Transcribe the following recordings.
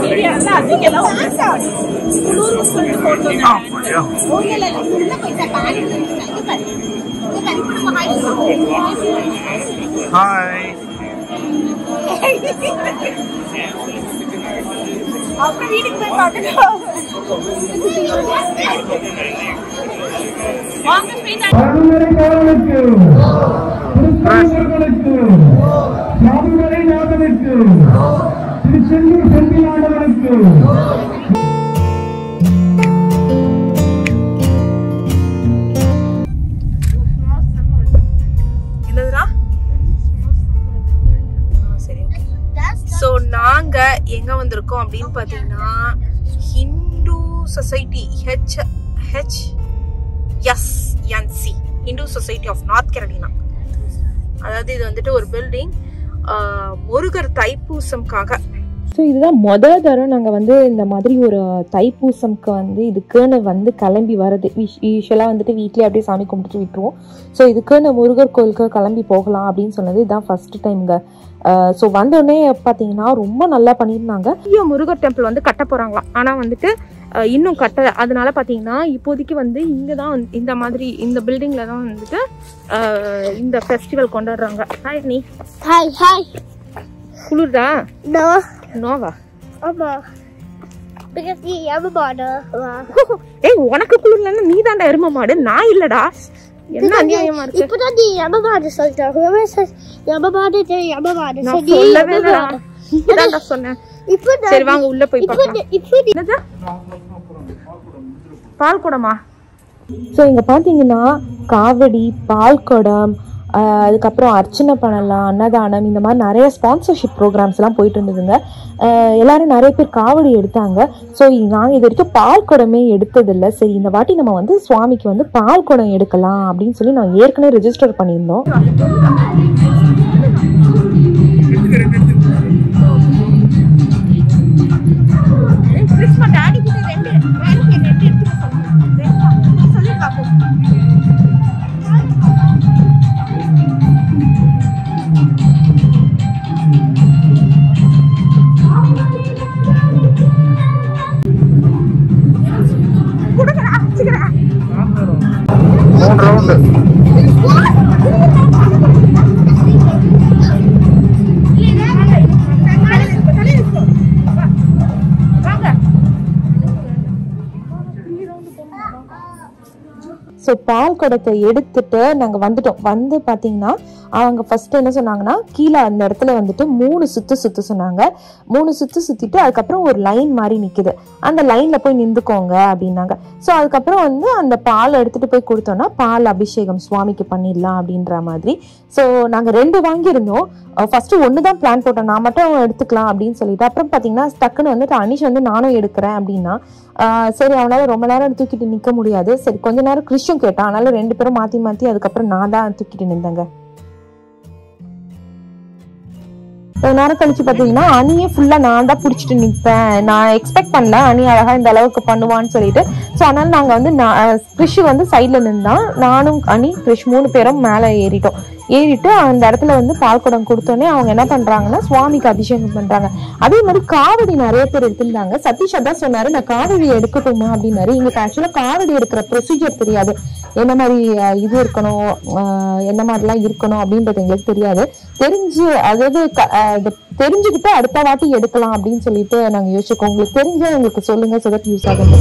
Hi அப்புறம் வீட்டுக்கு போய் பார்க்கணும் வாங்க ஸ்வீட் பரம்பரைக்காரனுக்கு கிறிஸ்தவர்களுக்கு சாதுமறை நாதனுக்கு திருச்செந்தூர் செந்திலாண்டவனுக்கு என்னதுடா ஆ, சரி ஓகே ஸோ நாங்க எங்க வந்திருக்கோம் அப்படின்னு பார்த்தீங்கன்னா Hindu society H H S NC Hindu society of North Carolina அதாவது இது வந்துட்டு ஒரு பில்டிங் முருகர் தைப்பூசம்காக ஸோ இதுதான் மொதல் தரம் நாங்கள் வந்து இந்த மாதிரி ஒரு தைப்பூசம்க்கு வந்து இதுக்குன்னு வந்து கிளம்பி வர்றது யூஸ்வலாக வந்துட்டு வீட்லேயே அப்படியே சாமி கும்பிட்டுட்டு விட்டுருவோம் ஸோ இதுக்குன்னு முருகர் கோயிலுக்கு கிளம்பி போகலாம் அப்படின்னு சொன்னது இதுதான் ஃபர்ஸ்ட் டைம்ங்க ஸோ வந்தோடனே பார்த்தீங்கன்னா ரொம்ப நல்லா பண்ணியிருந்தாங்க பெரிய முருகர் டெம்பிள் வந்து கட்ட போறாங்களாம் ஆனா வந்துட்டு அஹ், இன்னும் கட்டல அதனால பாத்தீங்கன்னா இப்போதைக்கு வந்து இங்க தான் வந்து- இந்த மாதிரி இந்த பில்டிங்ல தான் வந்துட்டு அஹ், இந்த ஃபெஸ்டிவல் கொண்டாடுறாங்க ஹாய் நீ Hi, hi. குளிர்தா No, Noah Mama. Because you have a border. ஏய் உனக்கு குளிர்லன்னா நீ தாண்டா எரும மாடு நான் இல்லடா என்ன அநியாயமா இருக்கு இப்பதான் நீ யமபாடு சொல்லிட்ட whoever says யமபாடு they யமபாடு நான் so நீ சொல்லவே இல்லடா யமபாடு. நீதான்டா சொன்னேன் இப்போ நான் சரி வாங்க உள்ள போய் இப்போ பார்க்கலாம் நீ- இப்போ நீ என்னது பால் குடமா ஸோ இங்கே பார்த்தீங்கன்னா காவடி பால்குடம் ஆஹ் அதுக்கப்புறம் அர்ச்சனை பண்ணலாம் அன்னதானம் இந்த மாதிரி நிறைய ஸ்பான்சர்ஷிப் ப்ரோக்ராம்ஸ்லாம் போயிட்டு இருந்ததுங்க ஆஹ் எல்லாரும் நிறைய பேர் காவடி எடுத்தாங்க ஸோ நாங்கள் இது வரைக்கும் பால் குடமே எடுத்ததில்லை சரி இந்த வாட்டி நம்ம வந்து சுவாமிக்கு வந்து பால் குடம் எடுக்கலாம் அப்படின்னு சொல்லி நான் ஏற்கனவே ரெஜிஸ்டர் பண்ணியிருந்தோம் கிறிஸ்மா டாடி கிட்ட ரெண்டு வேலைக்கு ரெண்டு எடுத்துக்க சொல்லுங்க சொல்லி பார்ப்போம் கொடுங்கடா சீக்கிரம் மூணு ரவுண்டு ஸோ பால் குடத்தை எடுத்துட்டு நாங்கள் வந்துட்டோம் வந்து பார்த்தீங்கன்னா அவங்க ஃபர்ஸ்ட் என்ன சொன்னாங்கன்னா கீழே அந்த இடத்துல வந்துட்டு மூணு சுத்து சுத்த சொன்னாங்க மூணு சுத்து சுத்திட்டு அதுக்கப்புறம் ஒரு லைன் மாதிரி நிக்குது அந்த லைன்ல போய் நின்றுக்கோங்க அப்படின்னாங்க ஸோ அதுக்கப்புறம் வந்து அந்த பால் எடுத்துட்டு போய் கொடுத்தோம்னா பால் அபிஷேகம் சுவாமிக்கு பண்ணிடலாம் அப்படின்ற மாதிரி ஸோ நாங்கள் ரெண்டு வாங்கியிருந்தோம் ஃபர்ஸ்ட் ஒன்று தான் பிளான் போட்டோம் நான் மட்டும் எடுத்துக்கலாம் அப்படின்னு சொல்லிட்டு அப்புறம் பார்த்தீங்கன்னா டக்குன்னு வந்துட்டு அனிஷ் வந்து நானும் எடுக்கிறேன் அப்படின்னா ஆஹ் சரி அவனால ரொம்ப நேரம் தூக்கிட்டு நிக்க முடியாது சரி கொஞ்ச நேரம் கிறிஷும் கேட்டான் அதனால ரெண்டு பேரும் மாத்தி மாத்தி அதுக்கப்புறம் நான் தான் தூக்கிட்டு நின்றேங்க கொஞ்ச நேரம் கழிச்சு பாத்தீங்கன்னா அணியே ஃபுல்லா நான் தான் புடிச்சிட்டு நிப்பேன் நான் எக்ஸ்பெக்ட் பண்ணல அணி அழகா இந்த அளவுக்கு பண்ணுவான்னு சொல்லிட்டு ஸோ அதனால நாங்க வந்து நான் கிறிஷ் வந்து சைட்ல நின்றான் நானும் அணி கிறிஷ் மூணு பேரும் மேலே ஏறிட்டோம் ஏறிட்டு அந்த இடத்துல வந்து பால் குடம் கொடுத்தோன்னே அவங்க என்ன பண்றாங்கன்னா சுவாமிக்கு அபிஷேகம் பண்றாங்க அதே மாதிரி காவடி நிறைய பேர் எடுத்திருந்தாங்க சதீஷ் அதான் சொன்னாரு நான் காவடி எடுக்கட்டுமா அப்படின்னாரு எங்களுக்கு ஆக்சுவலா காவடி எடுக்கிற ப்ரொசீஜர் தெரியாது என்ன மாதிரி அஹ், இது இருக்கணும் அஹ், என்ன மாதிரிலாம் இருக்கணும் அப்படின்றது எங்களுக்கு தெரியாது தெரிஞ்சு அதாவது க- அஹ், இது தெரிஞ்சுக்கிட்டு அடுத்த வாட்டி எடுக்கலாம் அப்படின்னு சொல்லிட்டு நாங்க யோசிச்சிருக்கோம் உங்களுக்கு தெரிஞ்சா எங்களுக்கு சொல்லுங்க so that யூஸ் ஆகும்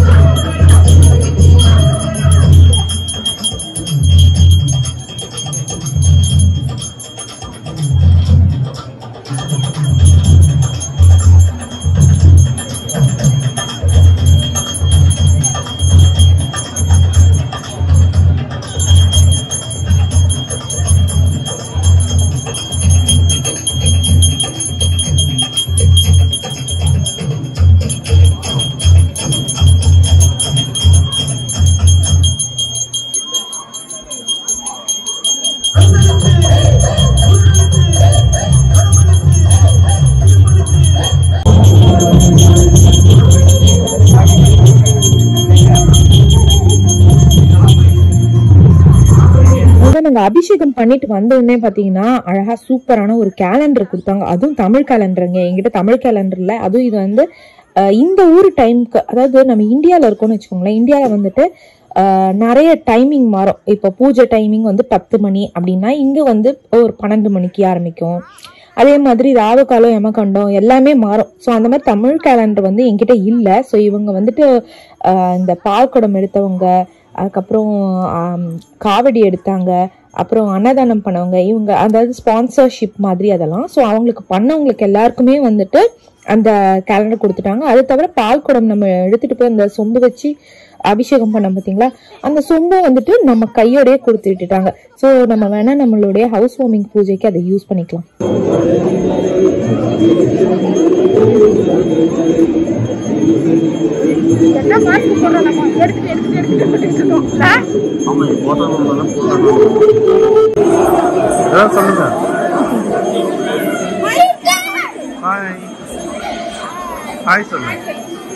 அதான் நாங்க அபிஷேகம் பண்ணிட்டு வந்த உடனே பாத்தீங்கன்னா அழகா சூப்பரான ஒரு கேலண்டர் கொடுத்தாங்க அதுவும் தமிழ் கேலண்டருங்க என்கிட்ட தமிழ் கேலண்டர் இல்ல அதுவும் இது வந்து அஹ் இந்த ஊர் டைம்க்கு அதாவது நம்ம இந்தியாவில் இருக்கோம்னு வச்சுக்கோங்களேன் இந்தியாவில் வந்துட்டு அஹ் நிறைய டைமிங் மாறும் இப்போ பூஜை டைமிங் வந்து பத்து மணி அப்படின்னா இங்கே வந்து ஒரு பன்னெண்டு மணிக்கு ஆரம்பிக்கும் அதே மாதிரி ராவு காலம் யமகண்டம் எல்லாமே மாறும் ஸோ அந்த மாதிரி தமிழ் கேலண்டர் வந்து என்கிட்ட இல்லை ஸோ இவங்க வந்துட்டு அஹ் இந்த பால்குடம் எடுத்தவங்க அதுக்கப்புறம் ஆம், காவடி எடுத்தாங்க அப்புறம் அன்னதானம் பண்ணவங்க இவங்க அதாவது ஸ்பான்சர்ஷிப் மாதிரி அதெல்லாம் ஸோ அவங்களுக்கு பண்ணவங்களுக்கு எல்லாருக்குமே வந்துட்டு அந்த கேலண்டர் கொடுத்துட்டாங்க அது தவிர பால் குடம் நம்ம எடுத்துட்டு போய் அந்த சொம்பு வச்சு அபிஷேகம் பண்ண பார்த்தீங்களா அந்த சொம்பை வந்துட்டு நம்ம கையோடயே கொடுத்து விட்டுட்டாங்க ஸோ நம்ம வேணா நம்மளுடைய ஹவுஸ் வார்மிங் பூஜைக்கு அதை யூஸ் பண்ணிக்கலாம் என்ன மாஸ்க் போடுறோம் நம்ம எடுத்துட்டு எடுத்துட்டு எடுத்துட்டு போட்டுட்டு இருக்கோம் ஆமா போட்டோம் ஏதாவது சொல்லுங்க ஹாய் ஹாய் சொல்லுங்க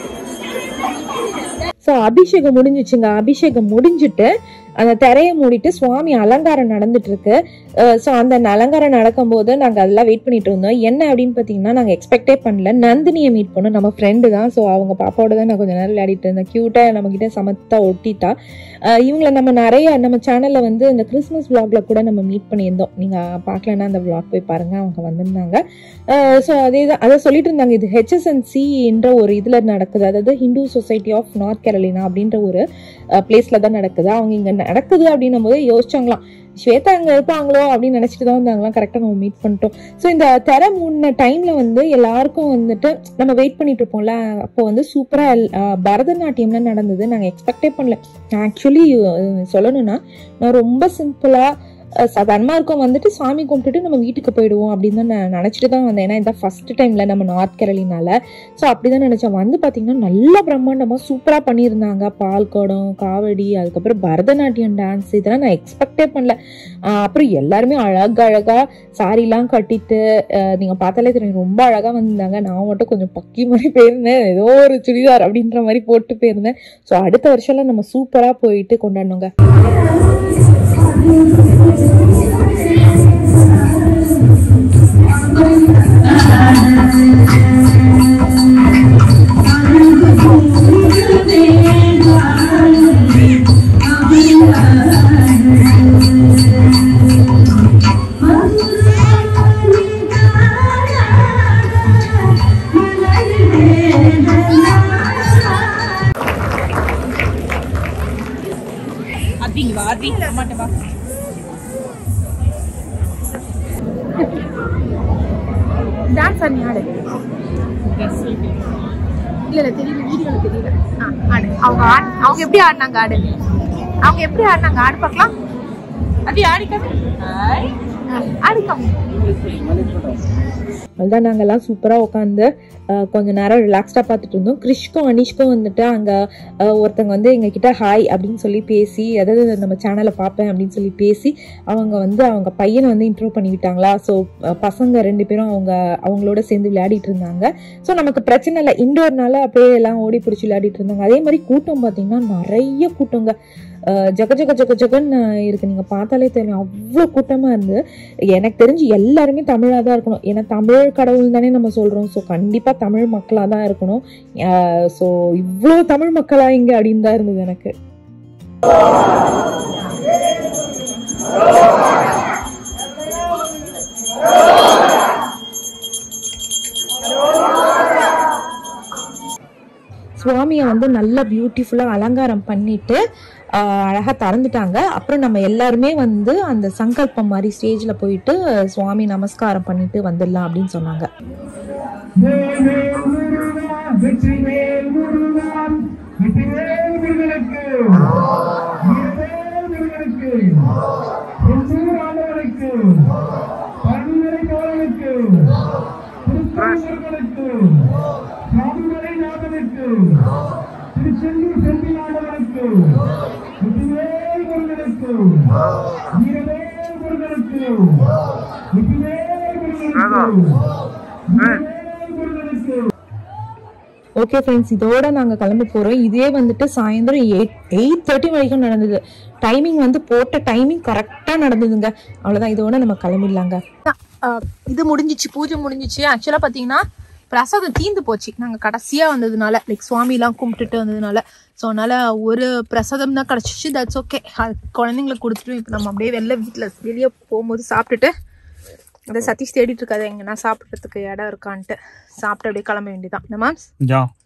ஸோ அபிஷேகம் முடிஞ்சிச்சுங்க அபிஷேகம் முடிஞ்சிட்டு அந்த திரையை மூடிட்டு சுவாமி அலங்காரம் நடந்துட்டு இருக்கு ஸோ அந்த அலங்காரம் நடக்கும்போது நாங்கள் அதெல்லாம் வெயிட் பண்ணிட்டு இருந்தோம் என்ன அப்படின்னு பார்த்தீங்கன்னா நாங்கள் எக்ஸ்பெக்டே பண்ணல நந்தினியை மீட் பண்ணோம் நம்ம ஃப்ரெண்டு தான் ஸோ அவங்க பாப்பாவோட தான் நான் கொஞ்சம் நேரம் விளையாடிட்டு இருந்தேன் க்யூட்டாக நம்மக்கிட்ட சமத்தா ஒட்டிட்டா அஹ் இவங்கள நம்ம நிறைய நம்ம சேனலில் வந்து இந்த கிறிஸ்மஸ் vlogல கூட நம்ம மீட் பண்ணியிருந்தோம் நீங்கள் பார்க்கலன்னா அந்த vlog போய் பாருங்கள் அவங்க வந்திருந்தாங்க ஸோ அதே தான் அதை சொல்லிட்டு இருந்தாங்க இது ஹெச்எஸ்என்சி என்ற ஒரு இதில் நடக்குது அதாவது Hindu society of North Carolina அப்படின்ற ஒரு பிளேஸில் தான் நடக்குது அவங்க இங்கே நடக்குது அப்படின்னும் போது யோசிச்சாங்களாம் ஸ்வேதா அங்கே இருப்பாங்களோ அப்படின்னு நினச்சிட்டு தான் வந்தாங்களாம் கரெக்டாக நம்ம மீட் பண்ணிட்டோம் ஸோ இந்த திரை மூணு டைமில் வந்து எல்லாருக்கும் வந்துட்டு நம்ம வெயிட் பண்ணிட்டு இருப்போம்ல அப்போ வந்து சூப்பராக பரதநாட்டியம்லாம் நடந்தது நாங்கள் எக்ஸ்பெக்டே பண்ணல ஆக்சுவலி சொல்லணும்னா நான் ரொம்ப சிம்பிளாக சாதாரணமாக இருக்கும் வந்துட்டு சாமி கும்பிட்டுட்டு நம்ம வீட்டுக்கு போயிடுவோம் அப்படின்னு தான் நான் நினச்சிட்டு தான் வந்தேன் ஏன்னா இதான் ஃபர்ஸ்ட் டைமில் நம்ம நார்த் கேரளினால ஸோ அப்படி தான் நினச்சேன் வந்து பார்த்தீங்கன்னா நல்லா பிரம்மாண்டமாக சூப்பராக பண்ணியிருந்தாங்க பால் குடம் காவடி அதுக்கப்புறம் பரதநாட்டியம் டான்ஸ் இதெல்லாம் நான் எக்ஸ்பெக்டே பண்ணல ஆஹ் அப்புறம் எல்லாருமே அழகழகா சாரிலாம் கட்டிட்டு நீங்கள் பார்த்தாலே தெரியும் ரொம்ப அழகாக வந்திருந்தாங்க நான் மட்டும் கொஞ்சம் பக்கி மாதிரி போயிருந்தேன் ஏதோ ஒரு சுடிதார் அப்படின்ற மாதிரி போட்டு போயிருந்தேன் ஸோ அடுத்த வருஷம்லாம் நம்ம சூப்பராக போயிட்டு கொண்டாடணுங்க டான்ஸ் ஆடி ஆடு இல்ல இல்ல தெரியல வீடியோல தெரியல ஆ, ஆடு அவங்க ஆடு அவங்க எப்படி ஆடினாங்க ஆடு அவங்க எப்படி ஆடினாங்க ஆடு பார்க்கலாம் அது ஆடிக்காம ஆடிக்காம அதுதான் நாங்கெல்லாம் சூப்பராக உட்காந்து கொஞ்ச நேரம் ரிலாக்ஸ்டாக பார்த்துட்டு இருந்தோம் கிறிஷ்க்கும் அனிஷ்க்கும் வந்துட்டு அங்கே ஒருத்தங்க வந்து எங்ககிட்ட ஹாய் அப்படின்னு சொல்லி பேசி அதாவது நம்ம சேனலை பார்ப்பேன் அப்படின்னு சொல்லி பேசி அவங்க வந்து அவங்க பையனை வந்து இன்ட்ரோ பண்ணி விட்டாங்களா ஸோ பசங்க ரெண்டு பேரும் அவங்க அவங்களோட சேர்ந்து விளையாடிட்டு இருந்தாங்க ஸோ நமக்கு பிரச்சனை இல்லை இண்டோர்னால அப்படியே எல்லாம் ஓடி பிடிச்சி விளையாடிட்டு இருந்தாங்க அதே மாதிரி கூட்டம் பார்த்தீங்கன்னா நிறைய கூட்டங்க அஹ் ஜக ஜக ஜக ஜகன்னு இருக்கு நீங்கள் பார்த்தாலே தெரியும் அவ்வளோ கூட்டமாக இருந்து எனக்கு தெரிஞ்சு எல்லாருமே தமிழாக தான் இருக்கணும் ஏன்னா தமிழ் கடவுள் தானே நம்ம சொல்கிறோம் ஸோ கண்டிப்பாக தமிழ் மக்களாக தான் இருக்கணும் ஸோ இவ்வளோ தமிழ் மக்களா இங்கே அப்படின்னு தான் இருந்தது எனக்கு சுவாமியை வந்து நல்லா பியூட்டிஃபுல்லாக அலங்காரம் பண்ணிட்டு ஆஹ் அழகா திறந்துட்டாங்க அப்புறம் நம்ம எல்லாருமே வந்து அந்த சங்கல்பம் மாதிரி ஸ்டேஜில் போயிட்டு சுவாமி நமஸ்காரம் பண்ணிட்டு வந்துடலாம் அப்படின்னு சொன்னாங்க வேல்வேல் முருகா வெற்றிவேல் முருகா வெற்றிவேல் முருகனுக்கு வீரவேல் முருகனுக்கு செந்தூர் ஆண்டவனுக்கு பன்மலை தோழனுக்கு திருப்பூர்களுக்கு சாமிமலை நாதனுக்கு திருச்செந்தூர் செந்தில் ஆண்டவனுக்கு வெற்றிவேல் முருகனுக்கு வீரவேல் முருகனுக்கு வெற்றிவேல் முருகனுக்கு ஓகே ஃப்ரெண்ட்ஸ் இதோட நாங்கள் கிளம்ப போகிறோம் இதே வந்துட்டு சாயந்தரம் எயிட் எயிட் தேர்ட்டி வரைக்கும் நடந்தது டைமிங் வந்து போட்ட டைமிங் கரெக்டாக நடந்ததுங்க அவ்வளோதான் இதோட நம்ம கிளம்பிடலாங்க இது முடிஞ்சிச்சு பூஜை முடிஞ்சிச்சு ஆக்சுவலாக பார்த்தீங்கன்னா பிரசாதம் தீந்து போச்சு நாங்கள் கடைசியாக வந்ததுனால லைக் சுவாமிலாம் கும்பிட்டுட்டு வந்ததுனால ஸோ அதனால் ஒரு பிரசாதம் தான் கிடச்சிச்சு தட்ஸ் ஓகே அது குழந்தைங்களுக்கு கொடுத்துட்டு இப்போ நம்ம அப்படியே வெளில வீட்டில் வெளியே போகும்போது சாப்பிட்டுட்டு அதை சதீஷ் தேடிட்டு இருக்காது எங்கன்னா சாப்பிட்றதுக்கு இடம் இருக்கான்ட்டு சாப்பிட்டு அப்படியே கிளம்ப வேண்டியதான் என்ன மேம் ஜா